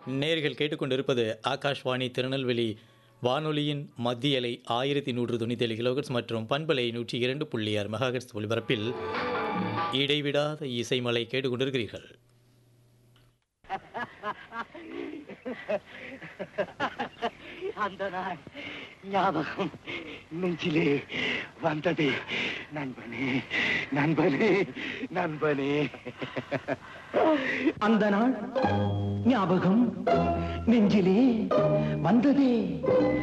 நேர்கள் கேட்டுக்கொண்டிருப்பது ஆகாஷ்வாணி திருநெல்வேலி வானொலியின் மத்திய அலை ஆயிரத்தி நூற்று தொண்ணூற்றி ஏழு கிலோகட்ஸ் மற்றும் பண்பலை நூற்றி இரண்டு புள்ளி ஆறு மெகாஹெட்ஸ் ஒலிபரப்பில் இடைவிடாத இசைமலை கேட்டுக்கொண்டிருக்கிறீர்கள் அந்த நாள் ஞாபகம் நெஞ்சிலே வந்தது நண்பனே நண்பனே நண்பனே அந்த நாள் ஞாபகம் நெஞ்சிலே வந்ததே